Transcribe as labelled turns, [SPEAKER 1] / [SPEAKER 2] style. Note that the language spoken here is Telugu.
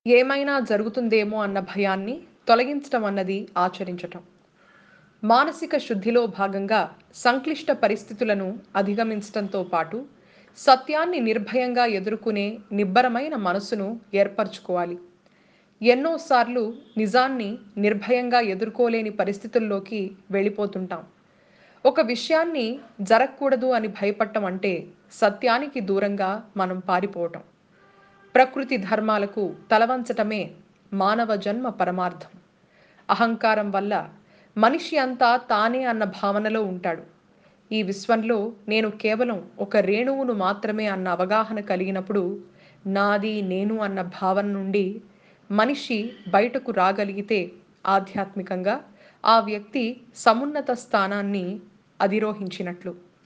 [SPEAKER 1] ఏమైనా జరుగుతుందేమో అన్న భయాన్ని తొలగించటం అన్నది ఆచరించటం మానసిక శుద్ధిలో భాగంగా సంక్లిష్ట పరిస్థితులను అధిగమించటంతో పాటు సత్యాన్ని నిర్భయంగా ఎదుర్కొనే నిబ్బరమైన మనసును ఏర్పరచుకోవాలి ఎన్నోసార్లు నిజాన్ని నిర్భయంగా ఎదుర్కోలేని పరిస్థితుల్లోకి వెళ్ళిపోతుంటాం ఒక విషయాన్ని జరగకూడదు అని భయపడటం అంటే సత్యానికి దూరంగా మనం పారిపోవటం ప్రకృతి ధర్మాలకు తలవంచటమే మానవ జన్మ పరమార్థం అహంకారం వల్ల మనిషి అంతా తానే అన్న భావనలో ఉంటాడు ఈ విశ్వంలో నేను కేవలం ఒక రేణువును మాత్రమే అన్న అవగాహన కలిగినప్పుడు నాది నేను అన్న భావన నుండి మనిషి బయటకు రాగలిగితే ఆధ్యాత్మికంగా ఆ వ్యక్తి సమున్నత స్థానాన్ని అధిరోహించినట్లు